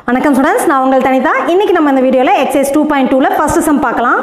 வணக்கம் ஸ்டூடெண்ட்ஸ் நான் உங்கள் தனிதா இன்னைக்கு நம்ம இந்த வீடியோவில் எக்ஸைஸ் டூ பாயிண்ட் டூவில் ஃபஸ்ட்டு சம் பார்க்கலாம்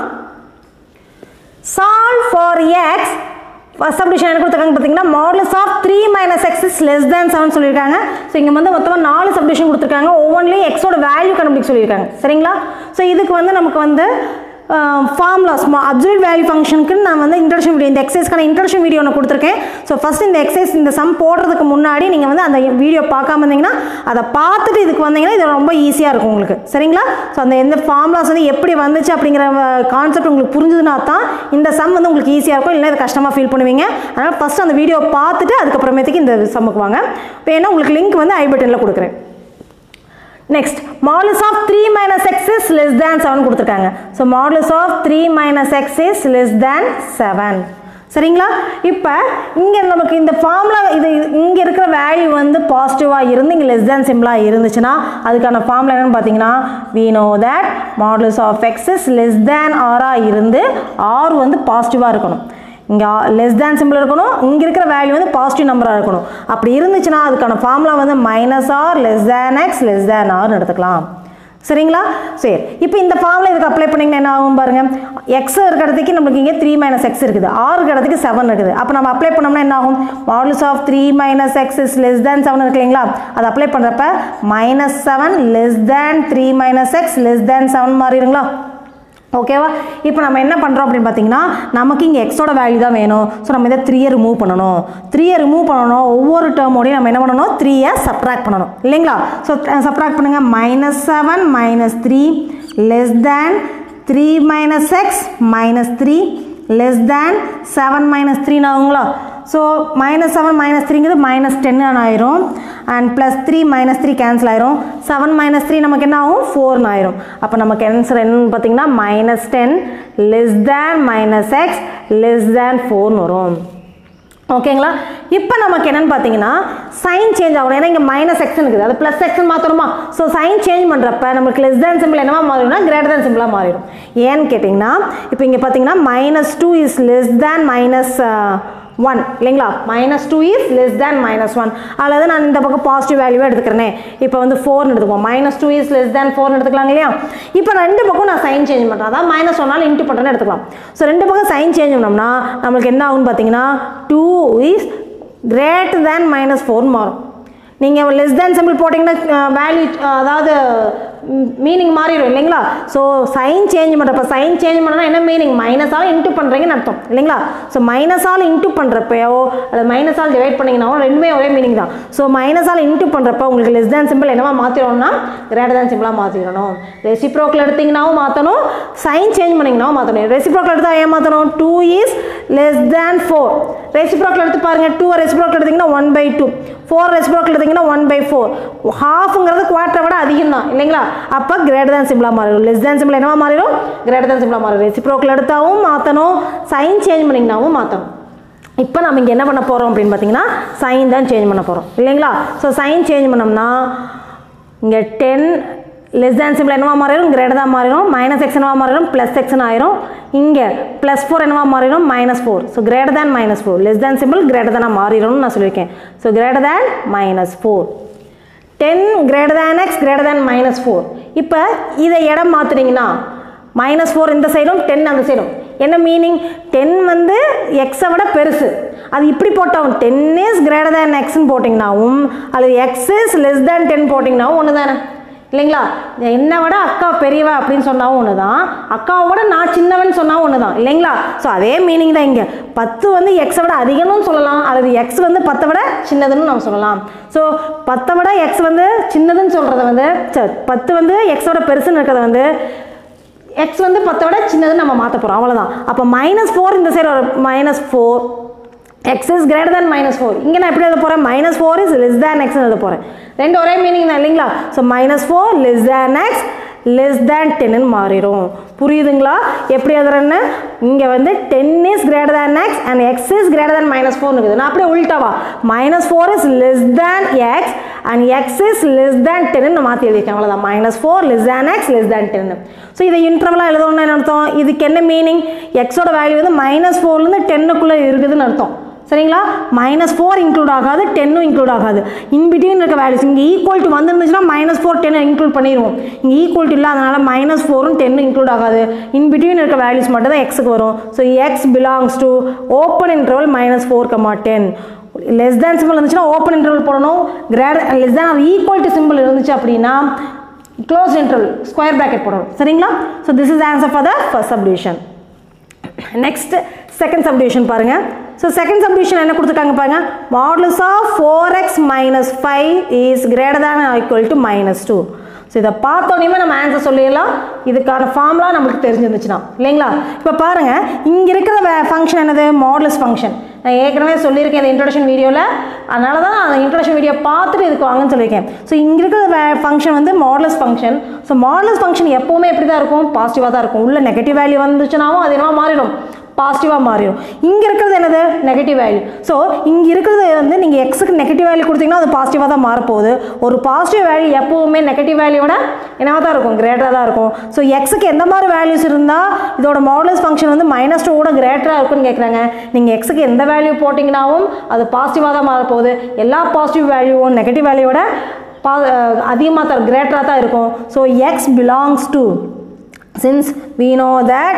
solve for x first subdivision என்ன கொடுத்துருக்காங்க பார்த்தீங்கன்னா modulus of three minus x is less than seven சொல்லியிருக்காங்க ஸோ இங்கே வந்து மொத்தமாக நாலு சப்டிஷன் கொடுத்துருக்காங்க ஒவ்வொன்றிலையும் எக்ஸோட வேல்யூ கண்டுபிடிக்க சொல்லியிருக்காங்க சரிங்களா ஸோ இதுக்கு வந்து நமக்கு வந்து ஃபார்முலாஸ் அப்சல்யூட் வேல்யூ ஃபங்க்ஷனுக்கு நான் வந்து இன்ட்ரடக்ஷன் வீடியோ இந்த எக்ஸைஸ்க்கான இன்ட்ரடக்ஷன் வீடியோ ஒன்று கொடுத்துருக்கேன் ஸோ ஃபஸ்ட் இந்த எக்ஸைஸ் இந்த சம் போடுறதுக்கு முன்னாடி நீங்கள் வந்து அந்த வீடியோ பார்க்காம இருந்தீங்கன்னா அதை பார்த்துட்டு இதுக்கு வந்தீங்கன்னா இது ரொம்ப ஈஸியாக இருக்கும் உங்களுக்கு சரிங்களா ஸோ அந்த எந்த ஃபார்முலாஸ் வந்து எப்படி வந்துச்சு அப்படிங்கிற கான்செப்ட் உங்களுக்கு புரிஞ்சுதுன்னா தான் இந்த சம் வந்து உங்களுக்கு ஈஸியாக இருக்கும் இல்லை இது கஷ்டமாக ஃபீல் பண்ணுவீங்க அதனால் ஃபஸ்ட் அந்த வீடியோ பார்த்துட்டு அதுக்கப்புறமேட்டுக்கு இந்த சம்முக்கு வாங்க வேணா உங்களுக்கு லிங்க் வந்து ஐ பட்டனில் கொடுக்குறேன் next modulus of three minus x is less than seven கொடுத்துருக்காங்க so modulus of three minus x is less than seven சரிங்களா இப்போ இங்கே நமக்கு இந்த ஃபார்முலா இது இங்கே இருக்கிற வேல்யூ வந்து பாசிட்டிவாக இருந்து இங்கே லெஸ் தேன் சிம்பிளாக இருந்துச்சுன்னா அதுக்கான ஃபார்முலா என்னன்னு பார்த்தீங்கன்னா we know that modulus of x is less than ஆராக இருந்து ஆர் வந்து பாசிட்டிவாக இருக்கணும் இங்கே லெஸ் தேன் சிம்பிள் இருக்கணும் இங்கே இருக்கிற வேல்யூ வந்து பாசிட்டிவ் நம்பராக இருக்கணும் அப்படி இருந்துச்சுன்னா அதுக்கான ஃபார்முலா வந்து minus R less than x less than ஆர்னு எடுத்துக்கலாம் சரிங்களா சரி இப்போ இந்த ஃபார்முலா இதுக்கு அப்ளை பண்ணிங்கன்னா என்ன ஆகும் பாருங்க எக்ஸ் இருக்கிற இடத்துக்கு நம்மளுக்கு இங்கே த்ரீ மைனஸ் எக்ஸ் இருக்குது ஆறு இருக்கிற இடத்துக்கு செவன் இருக்குது அப்போ நம்ம அப்ளை பண்ணோம்னா என்ன ஆகும் modulus of three minus x is less than seven இருக்கு இல்லைங்களா அதை அப்ளை பண்ணுறப்ப minus seven less than three minus x less than seven மாறிடுங்களா ஓகேவா இப்போ நம்ம என்ன பண்ணுறோம் அப்படின்னு பார்த்தீங்கன்னா நமக்கு இங்கே எக்ஸோட வேல்யூ தான் வேணும் ஸோ நம்ம இதை த்ரீயை ரிமூவ் பண்ணணும் த்ரீயை ரிமூவ் பண்ணணும் ஒவ்வொரு டேர்மோடையும் நம்ம என்ன பண்ணணும் த்ரீயை சப்ராக்ட் பண்ணணும் இல்லைங்களா ஸோ சப்ராக்ட் பண்ணுங்கள் minus seven minus three less than three minus x minus three less than seven minus த்ரீன்னு ஆகுங்களா ஸோ மைனஸ் செவன் மைனஸ் த்ரீங்கிறது மைனஸ் டென்னு ஆயிரும் and plus three minus three cancel ஆயிரும் செவன் மைனஸ் த்ரீ நமக்கு என்ன ஆகும் ஃபோர்னு ஆயிரும் அப்போ நமக்கு ஆன்சர் என்னன்னு பார்த்தீங்கன்னா minus ten less than minus x less than ஃபோர்னு வரும் ஓகேங்களா இப்போ நமக்கு என்னன்னு பார்த்தீங்கன்னா சைன் சேஞ்ச் ஆகணும் ஏன்னா இங்கே மைனஸ் செக்ஷன் இருக்குது அது ப்ளஸ் செக்ஷன் மாற்றணுமா ஸோ சைன் சேஞ்ச் பண்ணுறப்ப நமக்கு லெஸ் தேன் சிம்பிள் என்னவா மாறிடும்னா கிரேட்டர் தேன் சிம்பிளாக மாறிடும் ஏன்னு கேட்டிங்கன்னா இப்போ இங்கே பார்த்தீங்கன்னா minus two is less than minus one இல்லைங்களா minus two is less than minus one அல்லது நான் இந்த பக்கம் பாசிட்டிவ் வேல்யூவே எடுத்துக்கிறேனே இப்போ வந்து ஃபோர்னு எடுத்துக்குவோம் minus two is less than ஃபோர்னு எடுத்துக்கலாம் இல்லையா இப்போ ரெண்டு பக்கம் நான் சைன் சேஞ்ச் பண்ணுறேன் அதான் மைனஸ் ஒன்னால் இன்ட்டு பண்ணுறேன்னு எடுத்துக்கலாம் ஸோ ரெண்டு பக்கம் சைன் சேஞ்ச் பண்ணோம்னா நம்மளுக்கு என்ன ஆகும்னு பார்த்தீங்கன்னா two is greater than minus ஃபோர்னு மாறும் நீங்கள் லெஸ் தேன் சிம்பிள் போட்டிங்கன்னா வேல்யூ அதாவது மீனிங் மாறிடும் இல்லைங்களா ஸோ சைன் சேஞ்ச் பண்ணுறப்ப சைன் சேஞ்ச் பண்ணனா என்ன மீனிங் மைனஸால் இன்ட்டு பண்ணுறீங்கன்னு அர்த்தம் இல்லைங்களா ஸோ மைனஸால் இன்ட்டு பண்ணுறப்போ அல்லது மைனஸால் டிவைட் பண்ணிங்கனாவும் ரெண்டுமே ஒரே மீனிங் தான் ஸோ மைனஸால் இன்ட்டு பண்ணுறப்ப உங்களுக்கு லெஸ் தேன் சிம்பிள் என்னவா மாற்றிடணும்னா கிரேட்டர் தேன் சிம்பிளாக மாற்றிடணும் ரெசிப்ரோக்கில் எடுத்தீங்கன்னாவும் மாற்றணும் சைன் சேஞ்ச் பண்ணிங்கனாவும் மாற்றணும் ரெசிப்ரோக்கில் எடுத்தால் ஏன் மாற்றணும் two is less than four ரெசிப்ரோக்கில் எடுத்து பாருங்கள் டூ ரெசிப்ரோக்கில் எடுத்திங்கன்னா ஒன் பை டூ ஃபோர் ரெசிப்ரோக்கில் எடுத்திங்கன்னா ஒன் பை ஃபோர் ஹாஃப்ங்கிறது குவார்ட்டரை விட அதிகம் தான் இல்லைங்களா அப்போ கிரேட்டர் தேன் சிம்பிளாக மாறிடும் லெஸ் தேன் சிம்பிள் என்னவா மாறிடும் கிரேட்டர் தேன் சிம்பிளாக மாறிடும் ரெசிப்ரோக்கில் எடுத்தாவும் மாற்றணும் சைன் சேஞ்ச் பண்ணிங்கனாவும் மாற்றணும் இப்போ நம்ம இங்கே என்ன பண்ண போகிறோம் அப்படின்னு பார்த்தீங்கன்னா சைன் தான் சேஞ்ச் பண்ண போகிறோம் இல்லைங்களா ஸோ சைன் சேஞ்ச் பண்ணோம்னா இங்கே டென் லெஸ் தேன் சிம்பிள் என்னவா மாறிடும் கிரேட்டர் தான் மாறிடும் மைனஸ் எக்ஸ் என்னவா மாறிடும் ப்ளஸ் செக்ஷன் ஆயிரும் இங்கே ப்ளஸ் ஃபோர் என்னவா மாறிடும் minus four so greater than minus four less than symbol greater தானாக மாறிடும்னு நான் சொல்லியிருக்கேன் so greater than minus four ten greater than x greater than minus four இப்போ இதை இடம் மாற்றுனீங்கன்னா மைனஸ் ஃபோர் இந்த சைடும் டென் அந்த சைடும் என்ன மீனிங் டென் வந்து எக்ஸை விட பெருசு அது இப்படி போட்டாவும் டென் இஸ் கிரேட்டர் தேன் எக்ஸ்ன்னு போட்டிங்கனாவும் அல்லது x is less than ten போட்டிங்கனாவும் ஒன்று தானே இல்லைங்களா என்னை விட அக்கா பெரியவா அப்படின்னு சொன்னாவும் ஒன்று தான் அக்காவை விட நான் சின்னவன் சொன்னாவும் ஒன்று தான் இல்லைங்களா ஸோ அதே மீனிங் தான் இங்கே பத்து வந்து எக்ஸை விட அதிகம்னு சொல்லலாம் அல்லது எக்ஸ் வந்து பத்தை விட சின்னதுன்னு நம்ம சொல்லலாம் ஸோ பத்தை விட எக்ஸ் வந்து சின்னதுன்னு சொல்கிறத வந்து பத்து வந்து எக்ஸோட பெருசுன்னு இருக்கிறத வந்து எக்ஸ் வந்து பத்தை விட சின்னதுன்னு நம்ம மாற்ற போகிறோம் அவ்வளோதான் அப்போ மைனஸ் ஃபோர் இந்த சைடு ஒரு minus four x is greater than minus four இங்கே நான் எப்படி எழுத போகிறேன் minus four is less than x எழுத போகிறேன் ரெண்டு ஒரே மீனிங் தான் இல்லைங்களா so minus four less than x less than டென்னு மாறிடும் புரியுதுங்களா எப்படி எழுதுறேன்னு இங்கே வந்து ten is greater than x and x is greater than minus ஃபோர்னு இருக்குது நான் அப்படியே உள்டாவா minus four is less than x and x is less than டென்னு நான் மாற்றி எழுதியிருக்கேன் அவ்வளோதான் minus four less than x less than டென்னு ஸோ இதை இன்டர்வலாக எழுதணும்னு என்ன அர்த்தம் இதுக்கு என்ன மீனிங் எக்ஸோட வேல்யூ வந்து மைனஸ் ஃபோர்லேருந்து டென்னுக்குள்ளே இருக்குதுன்னு அர்த்தம் சரிங்களா மைனஸ் ஃபோர் இன்க்ளூட் ஆகாது டென்னும் இன்க்ளூட் ஆகாது இன் பிட்வீன் இருக்க வேல்யூஸ் இங்கே ஈக்குவல் டு வந்துருந்துச்சுன்னா மைனஸ் ஃபோர் டென் இன்க்ளூட் பண்ணிடுவோம் இங்கே ஈக்குவல் டு இல்லை அதனால் மைனஸ் ஃபோரும் டென்னும் இன்க்ளூட் ஆகாது இன் பிட்வீன் இருக்க வேல்யூஸ் மட்டும் தான் எக்ஸுக்கு வரும் so x belongs to open interval minus four comma ten less than symbol இருந்துச்சுன்னா ஓப்பன் இன்டர்வல் போடணும் great less than equal to symbol இருந்துச்சு அப்படின்னா க்ளோஸ் இன்டர்வல் ஸ்கொயர் ப்ராக்கெட் போடணும் சரிங்களா so this is answer for the first subdivision next second subdivision பாருங்க so second subdivision என்ன கொடுத்துருக்காங்க பாருங்க modulus of four x minus five is greater than equal to minus two so இதை பார்த்தோன்னே நம்ம answer சொல்லிடலாம் இதுக்கான ஃபார்ம்லாம் நம்மளுக்கு தெரிஞ்சிருந்துச்சுன்னா இல்லைங்களா இப்போ பாருங்கள் இங்கே இருக்கிற ஃபங்க்ஷன் என்னது மாடலஸ் ஃபங்க்ஷன் நான் ஏற்கனவே சொல்லியிருக்கேன் இந்த இன்ட்ரடக்ஷன் வீடியோவில் அதனால தான் அந்த இன்ட்ரடக்ஷன் வீடியோ பார்த்துட்டு இதுக்கு வாங்கன்னு சொல்லியிருக்கேன் ஸோ இங்கே இருக்கிற ஃபங்க்ஷன் வந்து modulus function so modulus function எப்போவுமே எப்படி தான் இருக்கும் பாசிட்டிவாக தான் இருக்கும் உள்ள நெகட்டிவ் வேல்யூ வந்துச்சுனாவும் அது என்னவா மாறிடும் பாசிட்டிவாக மாறிடும் இங்கே இருக்கிறது என்னது நெகட்டிவ் வேல்யூ ஸோ இங்கே இருக்கிறது வந்து நீங்கள் எக்ஸுக்கு நெகட்டிவ் வேல்யூ கொடுத்தீங்கன்னா அது பாசிட்டிவாக தான் மாறப்போகுது ஒரு பாசிட்டிவ் வேல்யூ எப்போவுமே நெகட்டிவ் வேல்யூவோட என்னவாக தான் இருக்கும் கிரேட்டராக தான் இருக்கும் ஸோ எக்ஸுக்கு எந்த மாதிரி வேல்யூஸ் இருந்தால் இதோட மாடலஸ் ஃபங்க்ஷன் வந்து மைனஸ் டூவோட கிரேட்டராக இருக்குன்னு கேட்குறாங்க நீங்கள் எக்ஸுக்கு எந்த வேல்யூ போட்டிங்கனாவும் அது பாசிட்டிவாக தான் மாறப்போகுது எல்லா பாசிட்டிவ் வேல்யூவும் நெகட்டிவ் வேல்யூவோட பா அதிகமாக தான் கிரேட்டராக தான் இருக்கும் so x belongs to since we know that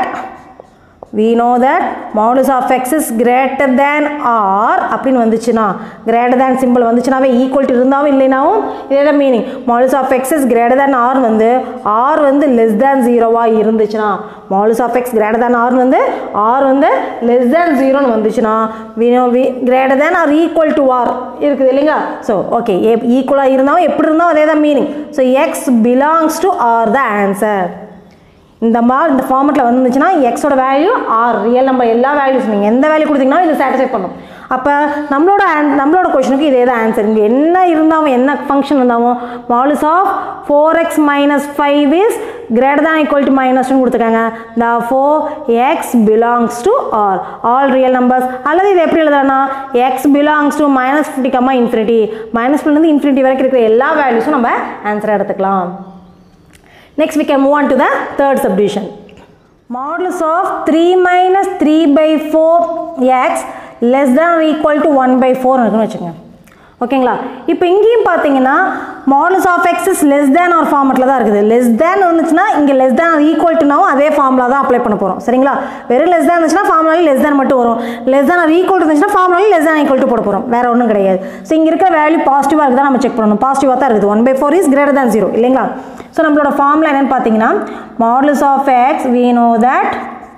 we know that modulus of x is greater than r அப்படின்னு வந்துச்சுன்னா greater than symbol வந்துச்சுனாவே ஈக்குவல் டு இருந்தாவும் இல்லைனாவும் இதே தான் meaning modulus of x is greater than r வந்து r வந்து less than ஜீரோவாக இருந்துச்சுன்னா modulus of x greater than r வந்து r வந்து less than ஜீரோன்னு வந்துச்சுன்னா we know we greater than or equal to r இருக்குது இல்லைங்களா ஸோ ஓகே ஈக்குவலாக இருந்தாலும் எப்படி இருந்தாலும் அதே தான் meaning so x belongs to are the answer இந்த மாதிரி இந்த ஃபார்மெட்டில் வந்துச்சுன்னா எக்ஸோட வேல்யூ ஆர் ரியல் நம்பர் எல்லா வேல்யூஸ் நீங்கள் எந்த வேல்யூ கொடுத்தீங்கனாலும் இது சாட்டிஸ்ஃபை பண்ணும் அப்போ நம்மளோட an- நம்மளோட கொஷனுக்கு இதே தான் ஆன்சர் இங்கே என்ன இருந்தாலும் என்ன ஃபங்க்ஷன் இருந்தாலும் modulus of four x minus five is greater than equal to மைனஸ்னு கொடுத்துருக்காங்க the four x belongs to are all real numbers அல்லது இது எப்படி எழுதுறேன்னா x belongs to minus fifty comma infinity minus இருந்து இன்ஃபினிட்டி வரைக்கும் இருக்கிற எல்லா வேல்யூஸும் நம்ம ஆன்சர் எடுத்துக்கலாம் Next we can move on to the third subdivision. Modulus of 3 minus 3 by 4 x less than or equal to 1 by 4 இருக்குன்னு வச்சுக்கோங்க ஓகேங்களா இப்போ இங்கேயும் பார்த்தீங்கன்னா modulus of x is less than ஒரு ஃபார்மெட்டில் தான் இருக்குது லெஸ் தேன் இருந்துச்சுன்னா இங்கே லெஸ் தேன் ஈக்குவல் டுனாவும் அதே ஃபார்முலா தான் அப்ளை பண்ண போகிறோம் சரிங்களா வெறும் லெஸ் தேன் இருந்துச்சுன்னா ஃபார்முலாவில் லெஸ் தேன் மட்டும் வரும் லெஸ் தேன் ஈக்குவல் இருந்துச்சுன்னா ஃபார்முலாவில் லெஸ் தேன் ஈக்குவல் டு போட போகிறோம் வேறு ஒன்றும் கிடையாது ஸோ இங்கே இருக்கிற வேல்யூ பாசிட்டிவாக இருக்குதா நம்ம செக் பண்ணணும் பாசிட்டிவாக தான் இருக்குது one by four is greater than zero இல்லைங்களா ஸோ நம்மளோட ஃபார்முலா என்னன்னு பார்த்தீங்கன்னா modulus of x we know that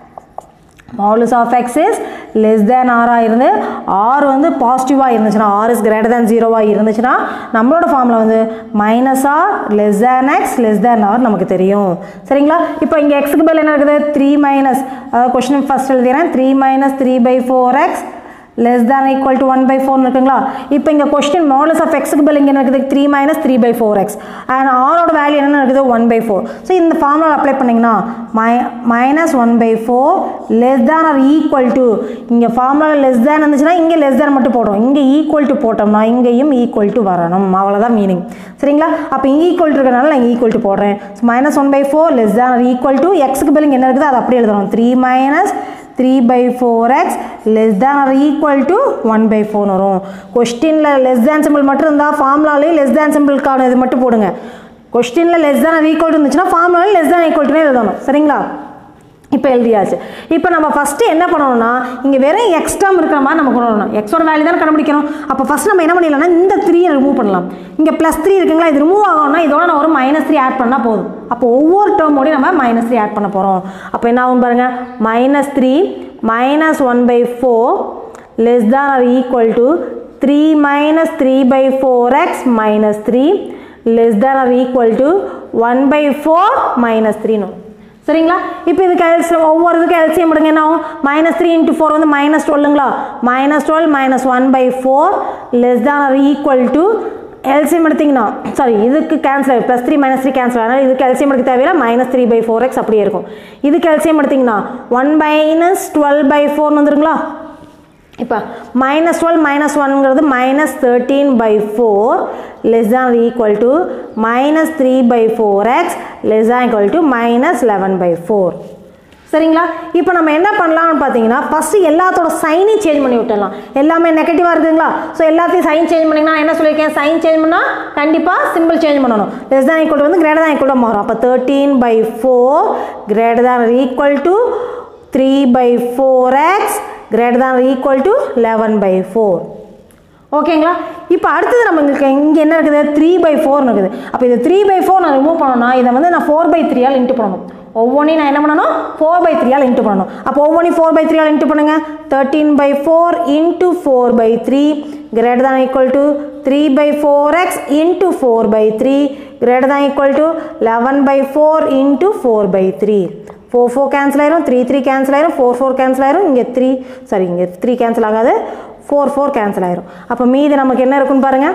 modulus of x is less than ஆராக இருந்து ஆர் வந்து பாசிட்டிவாக இருந்துச்சுன்னா ஆர் இஸ் கிரேட்டர் தேன் ஜீரோவாக இருந்துச்சுன்னா நம்மளோட ஃபார்மில் வந்து minus R less than x less than r நமக்கு தெரியும் சரிங்களா இப்போ இங்கே எக்ஸுக்கு பதில் என்ன இருக்குது த்ரீ மைனஸ் அதாவது கொஸ்டின் ஃபஸ்ட் எழுதிறேன் three minus three by four x less than equal to one by ஃபோர்னு இருக்குங்களா இப்போ இங்கே கொஸ்டின் மாடல்ஸ் ஆஃப் எக்ஸுக்கு பதில் இங்கே என்ன இருக்குது three minus three by four x and ஆரோட வேல்யூ என்ன இருக்குது ஒன் பை ஃபோர் ஸோ இந்த ஃபார்முலா அப்ளை பண்ணிங்கன்னா my minus one by four less than r equal to இங்கே ஃபார்முலா லெஸ் தேன் இருந்துச்சுன்னா இங்கே லெஸ் தேன் மட்டும் போடுறோம் இங்கே ஈக்குவல் டு போட்டோம்னா இங்கேயும் ஈக்குவல் டு வரணும் அவ்வளோதான் மீனிங் சரிங்களா அப்போ இங்கே ஈக்குவல் டு இருக்கிறனால நான் ஈக்குவல் டு போடுறேன் so minus one by four less than r equal to எக்ஸுக்கு பதில் இங்கே என்ன இருக்குது அதை அப்படியே எழுதணும் three minus three by four x less than r equal to one by four வரும் கொஸ்டினில் லெஸ் தேன் சிம்பிள் மட்டும் இருந்தால் ஃபார்முலாலே லெஸ் தேன் சிம்பிளுக்கான இது மட்டும் போடுங்க கொஸ்டினில் less than r equal to இருந்துச்சுன்னா ஃபார்முலாவில் லெஸ் தேன் ஈக்குவல் டுனே எழுதணும் சரிங்களா இப்போ எழுதியாச்சு இப்போ நம்ம ஃபஸ்ட்டு என்ன பண்ணணும்னா இங்கே வெறும் எக்ஸ்ட்ராம் இருக்கிற மாதிரி நம்ம கொண்டு வரணும் எக்ஸோட வேல்யூ தானே கண்டுபிடிக்கணும் அப்போ ஃபஸ்ட் நம்ம என்ன பண்ணிடலாம்னா இந்த த்ரீயை ரிமூவ் பண்ணலாம் இங்கே ப்ளஸ் த்ரீ இருக்குங்களா இது ரிமூவ் ஆகணும்னா இதோட நான் ஒரு மைனஸ் த்ரீ ஆட் பண்ணால் போதும் அப்போ ஒவ்வொரு டேர்மோடையும் நம்ம மைனஸ் த்ரீ ஆட் பண்ண போகிறோம் அப்போ என்ன ஆகும் பாருங்கள் minus three minus one by four less than r equal to three minus three by four x minus three less than r equal to one by four minus த்ரீன்னு சரிங்களா இப்போ இதுக்கு எல்சியம் ஒவ்வொரு இதுக்கு எல்சியம் எடுங்க என்ன ஆகும் மைனஸ் த்ரீ இன்ட்டு ஃபோர் வந்து மைனஸ் டுவெல்லுங்களா minus twelve minus one by four less than r equal to LCM எடுத்தீங்கன்னா சாரி இதுக்கு கேன்சல் ஆகும் plus three minus three cancel ஆனால் இதுக்கு எல்சியம் எடுக்க தேவையில்ல minus three by four x அப்படியே இருக்கும் இதுக்கு எல்சியம் எடுத்தீங்கன்னா ஒன் மைனஸ் டுவெல் பை ஃபோர்னு வந்துருங்களா இப்போ மைனஸ் டுவெல் மைனஸ் ஒன்ங்கிறது minus thirteen by four less than equal to minus three by four x less than equal to minus eleven by four சரிங்களா இப்போ நம்ம என்ன பண்ணலாம்னு பார்த்தீங்கன்னா ஃபஸ்ட்டு எல்லாத்தோட சைனையும் சேஞ்ச் பண்ணி விட்டுடலாம் எல்லாமே நெகட்டிவாக இருக்குங்களா ஸோ எல்லாத்தையும் சைன் சேஞ்ச் பண்ணிங்கன்னா என்ன சொல்லியிருக்கேன் சைன் சேஞ்ச் பண்ணால் கண்டிப்பாக சிம்பிள் சேஞ்ச் பண்ணணும் லெஸ் தான் ஈக்குவல் வந்து கிரேட்டர் தான் ஈக்குவல் மாறும் அப்போ thirteen by four greater than equal to three by four x greater than equal to eleven by four ஓகேங்களா இப்போ அடுத்தது நம்மளுக்கு இங்கே என்ன இருக்குது த்ரீ பை ஃபோர்னு இருக்குது அப்போ இது த்ரீ பை ஃபோர் நான் ரிமூவ் பண்ணணும்னா இதை வந்து நான் ஃபோர் பை த்ரீயால் இன்ட்டு பண்ணணும் ஒவ்வொன்றையும் நான் என்ன பண்ணணும் ஃபோர் பை த்ரீயால் இன்ட்டு பண்ணணும் அப்போ ஒவ்வொன்றையும் ஃபோர் பை த்ரீயால் இன்ட்டு பண்ணுங்க thirteen by four into four by three greater than equal to three by four x into four by three greater than equal to eleven by four into four by three four four cancel ஆயிரும் three three cancel ஆயிரும் four four cancel ஆயிரும் இங்கே three sorry இங்கே three cancel ஆகாது four four cancel ஆயிரும் அப்போ மீதி நமக்கு என்ன இருக்குன்னு பாருங்கள்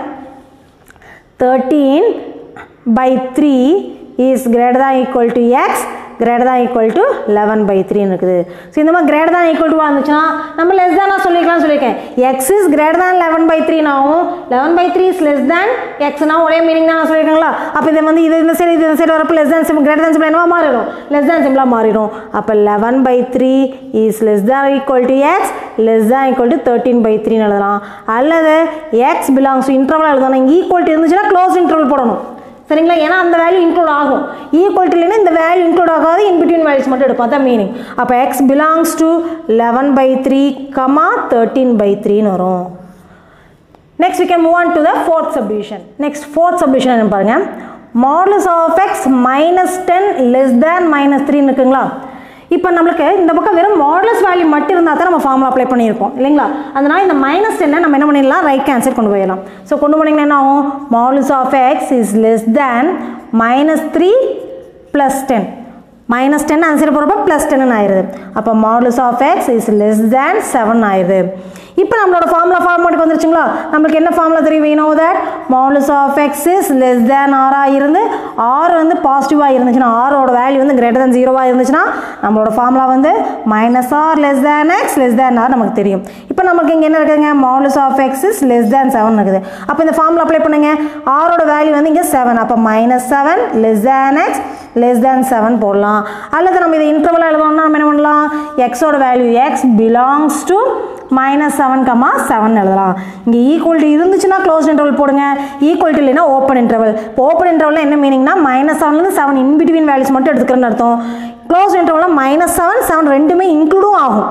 thirteen by three is greater than equal to x greater than equal to eleven by த்ரீன்னு இருக்குது ஸோ இந்த மாதிரி கிரேட்டர் தான் ஈக்குவல் டு இருந்துச்சுன்னா நம்ம லெஸ் தான் நான் சொல்லிக்கலாம் சொல்லியிருக்கேன் x is greater than eleven by த்ரீனாவும் eleven by three is less than எக்ஸ்னா ஒரே மீனிங் தான் நான் சொல்லியிருக்கேங்களா அப்போ இது வந்து இது இந்த சைடு இது இந்த சைடு வரப்போ less than symbol greater than symbol என்னவா மாறிடும் லெஸ் தேன் சிம்பிளாக மாறிடும் அப்போ eleven by three is less than equal to x less than equal to thirteen by த்ரீன்னு எழுதலாம் அல்லது எக்ஸ் பிலாங்ஸ் டு இன்டர்வல் எழுதணும் இங்கே ஈக்குவல் இருந்துச்சுன்னா க்ளோஸ் இன்டர்வல் போடணும் சரிங்களா ஏன்னா அந்த வேல்யூ இன்க்ளூட் ஆகும் ஈக்குவல் இல்லைன்னா இந்த வேல்யூ இன்க்ளூட் ஆகாது இன் பிட்வீன் வேல்யூஸ் மட்டும் எடுப்போம் அதான் மீனிங் அப்போ x belongs to eleven by three comma thirteen by த்ரீன்னு வரும் next we can move on to the fourth subdivision next fourth subdivision என்ன பாருங்க modulus of x minus 10 less than minus 3 இருக்குங்களா இப்போ நம்மளுக்கு இந்த பக்கம் வெறும் மாடலஸ் வேல்யூ மட்டும் இருந்தால் தான் நம்ம ஃபார்முலா அப்ளை பண்ணியிருப்போம் இல்லைங்களா அதனால் இந்த மைனஸ் டென்னை நம்ம என்ன பண்ணிடலாம் ரைட் ஆன்சர் கொண்டு போயிடலாம் ஸோ கொண்டு போனீங்கன்னா என்ன ஆகும் modulus of x is less than minus three plus ten minus ten answer போகிறப்ப ப்ளஸ் டென்னு ஆயிடுது அப்போ modulus of x is less than seven ஆயிடுது இப்போ நம்மளோட ஃபார்முலா ஃபார்மேட்டுக்கு வந்துருச்சுங்களா நம்மளுக்கு என்ன ஃபார்முலா தெரியும் we know that modulus of x is less than ஆராக இருந்து ஆர் வந்து பாசிட்டிவாக இருந்துச்சுன்னா ஆரோட வேல்யூ வந்து கிரேட்டர் than ஜீரோவாக இருந்துச்சுன்னா நம்மளோட ஃபார்முலா வந்து minus R less than x less than r நமக்கு தெரியும் இப்போ நமக்கு இங்கே என்ன இருக்குதுங்க modulus of x is less than seven இருக்குது அப்போ இந்த ஃபார்முலா அப்ளை பண்ணுங்க ஆரோட வேல்யூ வந்து இங்கே செவன் அப்போ minus seven less than x less than seven போடலாம் அல்லது நம்ம இதை இன்டர்வல் எழுதணும்னா நம்ம என்ன பண்ணலாம் எக்ஸோட value x belongs to minus seven comma seven எழுதலாம் இங்கே ஈக்குவல்ட்டி இருந்துச்சுன்னா க்ளோஸ் இன்டர்வல் போடுங்க ஈக்குவல்ட்டி இல்லைன்னா ஓப்பன் இன்டர்வல் இப்போ ஓப்பன் இன்டர்வல் என்ன மீனிங்னா மைனஸ் செவன்லேருந்து செவன் இன் பிட்வீன் வேல்யூஸ் மட்டும் எடுத்துக்கிறேன்னு அர்த்தம் க்ளோஸ் இன்டர்வலில் மைனஸ் செவன் செவன் ரெண்டுமே இன்க்ளூடும் ஆகும்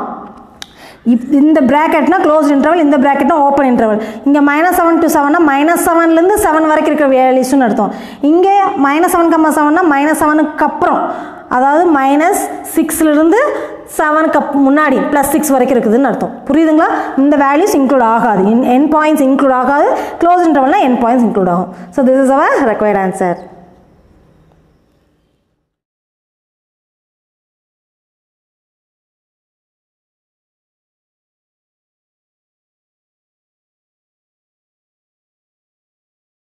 இப் இந்த ப்ராக்கெட்னா க்ளோஸ் இன்டர்வல் இந்த ப்ராக்கெட்னா ஓப்பன் இன்டர்வல் இங்கே மைனஸ் செவன் டு செவன்னா மைனஸ் செவன்லேருந்து செவன் வரைக்கும் இருக்கிற வேல்யூஸ்னு அர்த்தம் இங்கே மைனஸ் செவன் கம்மா செவன்னா மைனஸ் செவனுக்கு அப்புறம் அதாவது மைனஸ் சிக்ஸ்லேருந்து செவனுக்கு அப் முன்னாடி ப்ளஸ் சிக்ஸ் வரைக்கும் இருக்குதுன்னு அர்த்தம் புரியுதுங்களா இந்த வேல்யூஸ் இன்க்ளூட் ஆகாது இன் என் பாயிண்ட்ஸ் இன்க்ளூட் ஆகாது க்ளோஸ் இன்டர்வல்னா என் பாயிண்ட்ஸ் இன்க்ளூட் ஆகும் so this is our required answer